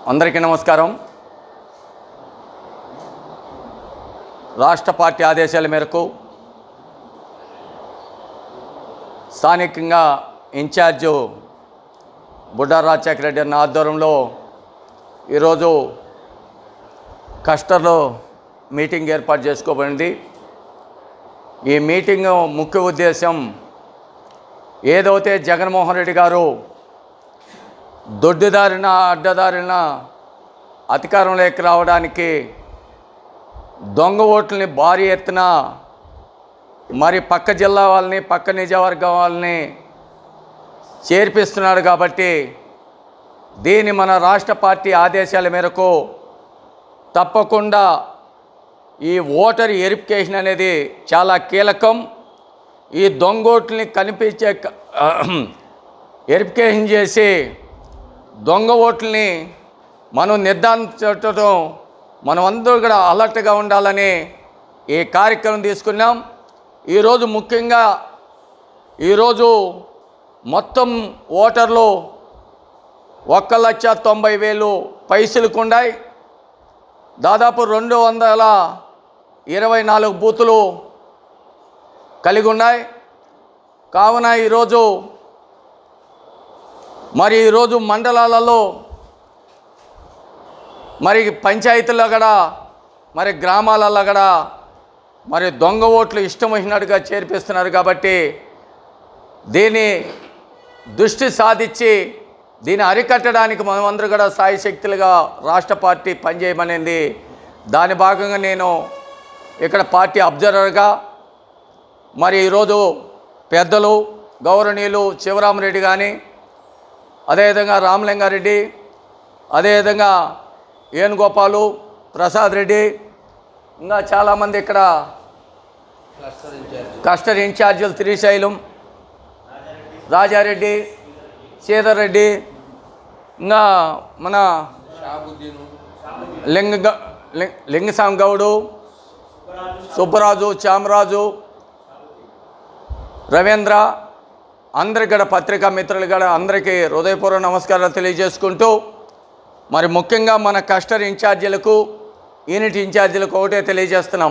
అందరికీ నమస్కారం రాష్ట్ర పార్టీ ఆదేశాల మేరకు స్థానికంగా ఇన్ఛార్జు బుడ్డా రాజశేఖర రెడ్డి అన్న ఆధ్వర్యంలో ఈరోజు కస్టర్లో మీటింగ్ ఏర్పాటు చేసుకోబడింది ఈ మీటింగ్ ముఖ్య ఉద్దేశం ఏదైతే జగన్మోహన్ రెడ్డి గారు దొడ్డిదారిన అడ్డదారిన అధికారంలోకి రావడానికి దొంగ ఓట్లని భారీ ఎత్తున మరి పక్క జిల్లా వాళ్ళని పక్క నిజవర్గం వాళ్ళని చేర్పిస్తున్నాడు కాబట్టి దీన్ని మన రాష్ట్ర పార్టీ ఆదేశాల మేరకు తప్పకుండా ఈ ఓటర్ వెరిఫికేషన్ అనేది చాలా కీలకం ఈ దొంగోట్లని కనిపించే వెరిఫికేషన్ చేసి దొంగ ఓట్లని మనం నిర్ధారించడం మనం అందరూ కూడా అలర్ట్గా ఉండాలని ఈ కార్యక్రమం తీసుకున్నాం ఈరోజు ముఖ్యంగా ఈరోజు మొత్తం ఓటర్లు ఒక్క లక్ష తొంభై వేలు పైసలకు ఉన్నాయి దాదాపు రెండు వందల ఇరవై నాలుగు బూతులు కలిగి ఉన్నాయి కావున ఈరోజు మరి ఈరోజు మండలాలలో మరి పంచాయతీల్లో కూడా మరి గ్రామాలలో కూడా మరి దొంగ ఓట్లు ఇష్టం వచ్చినట్టుగా చేర్పిస్తున్నారు కాబట్టి దీన్ని దృష్టి సాధించి దీన్ని అరికట్టడానికి మనమందరూ కూడా సాయశక్తులుగా రాష్ట్ర పార్టీ పనిచేయమనింది దాని భాగంగా నేను ఇక్కడ పార్టీ అబ్జర్వర్గా మరి ఈరోజు పెద్దలు గౌరవనీయులు శివరామరెడ్డి కానీ అదేవిధంగా రామలింగారెడ్డి అదేవిధంగా ఏనుగోపాలు ప్రసాద్ రెడ్డి ఇంకా చాలామంది ఇక్కడ కస్టర్ ఇన్ఛార్జీలు త్రిశైలం రాజారెడ్డి శ్రీధర్ రెడ్డి ఇంకా మన లింగ లింగ- లింగస్వామి గౌడు సుబ్బరాజు చామరాజు రవీంద్ర అందరికి కూడా పత్రికా మిత్రులు కూడా అందరికీ హృదయపూర్వక నమస్కారాలు తెలియజేసుకుంటూ మరి ముఖ్యంగా మన కస్టర్ ఇన్ఛార్జీలకు యూనిట్ ఇన్ఛార్జీలకు ఒకటే తెలియజేస్తున్నాం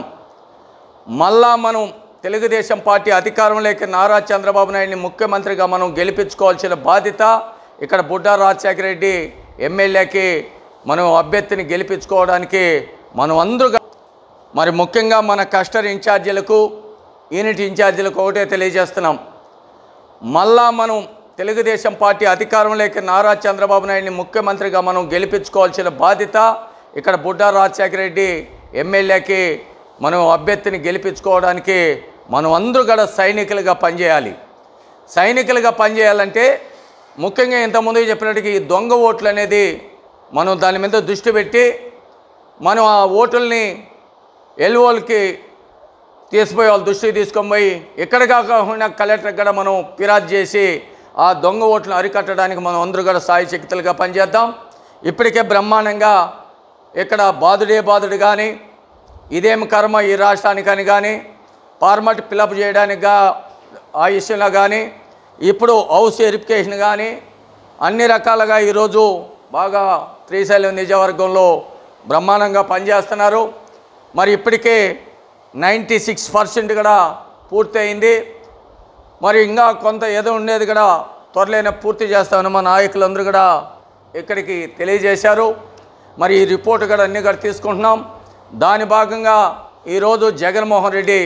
మళ్ళా మనం తెలుగుదేశం పార్టీ అధికారంలోకి నారా చంద్రబాబు నాయుడిని ముఖ్యమంత్రిగా మనం గెలిపించుకోవాల్సిన బాధ్యత ఇక్కడ బుడ్డా రాజశేఖర రెడ్డి ఎమ్మెల్యేకి మనం అభ్యర్థిని గెలిపించుకోవడానికి మనం అందరూ మరి ముఖ్యంగా మన కస్టర్ ఇన్ఛార్జీలకు యూనిట్ ఇన్ఛార్జీలకు ఒకటే తెలియజేస్తున్నాం మళ్ళా మనం తెలుగుదేశం పార్టీ అధికారంలోకి నారా చంద్రబాబు నాయుడిని ముఖ్యమంత్రిగా మనం గెలిపించుకోవాల్సిన బాధ్యత ఇక్కడ బుడ్డా రాజశేఖర రెడ్డి ఎమ్మెల్యేకి మనం అభ్యర్థిని గెలిపించుకోవడానికి మనం అందరూ కూడా సైనికులుగా పనిచేయాలి సైనికులుగా పనిచేయాలంటే ముఖ్యంగా ఇంతకుముందు చెప్పినట్టుగా ఈ దొంగ ఓట్లు అనేది మనం దాని మీద దృష్టి పెట్టి మనం ఆ ఓటుల్ని ఎల్ఓలకి తీసుకుపోయి వాళ్ళ దృష్టికి తీసుకొని పోయి ఎక్కడ కాకుండా కలెక్టర్ కూడా మనం ఫిర్యాదు చేసి ఆ దొంగ ఓట్లను అరికట్టడానికి మనం అందరూ కూడా సాయి శక్తులుగా పనిచేద్దాం ఇప్పటికే బ్రహ్మాండంగా ఇక్కడ బాధుడే బాధుడు కానీ ఇదేం కర్మ ఈ రాష్ట్రానికని కానీ ఫార్మట్ ఫిలప్ చేయడానికి గా- ఆ విషయంలో కానీ ఇప్పుడు హౌస్ వెరిఫికేషన్ కానీ అన్ని రకాలుగా ఈరోజు బాగా శ్రీశైలం నిజవర్గంలో బ్రహ్మాండంగా పనిచేస్తున్నారు మరి ఇప్పటికే నైంటీ సిక్స్ పర్సెంట్ కూడా పూర్తయింది మరి ఇంకా కొంత ఏదో ఉండేది కూడా త్వరలోనే పూర్తి చేస్తామని మా నాయకులందరూ కూడా ఇక్కడికి తెలియజేశారు మరి ఈ రిపోర్ట్ కూడా అన్నీ కూడా తీసుకుంటున్నాం దాని భాగంగా ఈరోజు జగన్మోహన్ రెడ్డి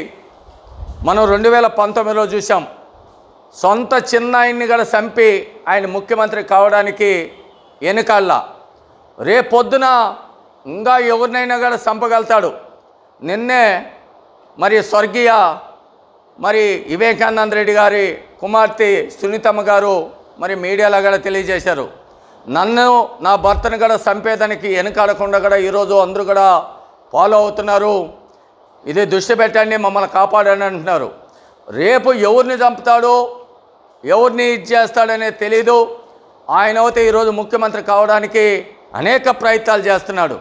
మనం రెండు వేల పంతొమ్మిదిలో చూసాం సొంత చిన్న ఆయన్ని కూడా చంపి ఆయన ముఖ్యమంత్రి కావడానికి వెనుకాళ్ళ రేపొద్దున ఇంకా ఎవరినైనా కూడా చంపగలుగుతాడు నిన్నే మరి స్వర్గీయ మరి వివేకానంద రెడ్డి గారి కుమార్తె సునీతమ్మ గారు మరి మీడియాలో కూడా తెలియజేశారు నన్ను నా భర్తను కూడా చంపేదానికి వెనకాడకుండా కూడా ఈరోజు అందరూ కూడా ఫాలో అవుతున్నారు ఇది దృష్టి పెట్టండి మమ్మల్ని కాపాడండి అంటున్నారు రేపు ఎవరిని చంపుతాడో ఎవరిని ఇది చేస్తాడనేది తెలీదు ఆయన అయితే ఈరోజు ముఖ్యమంత్రి కావడానికి అనేక ప్రయత్నాలు చేస్తున్నాడు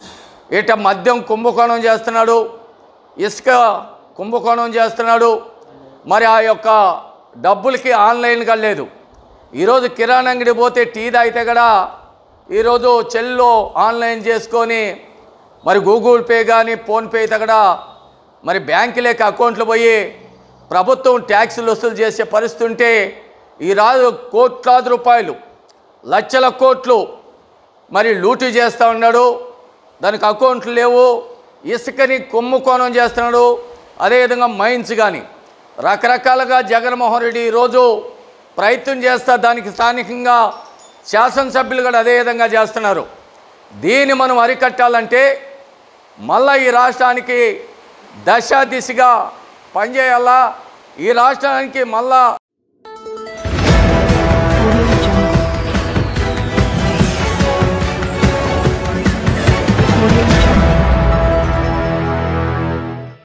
ఇట మద్యం కుంభకోణం చేస్తున్నాడు ఇసుక కుంభకోణం చేస్తున్నాడు మరి ఆ యొక్క డబ్బులకి ఆన్లైన్గా లేదు ఈరోజు కిరాణా అంగడి పోతే టీ తాగితే కూడా ఈరోజు చెల్లో ఆన్లైన్ చేసుకొని మరి గూగుల్ పే కానీ ఫోన్పే తగడ మరి బ్యాంకులేక అకౌంట్లు పోయి ప్రభుత్వం ట్యాక్సులు వసూలు చేసే పరిస్థితి ఉంటే ఈ రాజు కోట్లాది రూపాయలు లక్షల కోట్లు మరి లూటీ చేస్తూ ఉన్నాడు దానికి అకౌంట్లు లేవు ఇసుకని కొమ్ముకోణం చేస్తున్నాడు అదేవిధంగా మైన్స్ కానీ రకరకాలుగా జగన్మోహన్ రెడ్డి ఈరోజు ప్రయత్నం చేస్తా దానికి స్థానికంగా శాసనసభ్యులు కూడా అదే విధంగా చేస్తున్నారు దీన్ని మనం అరికట్టాలంటే మళ్ళా ఈ రాష్ట్రానికి దశ దిశగా పనిచేయాలా ఈ రాష్ట్రానికి మళ్ళా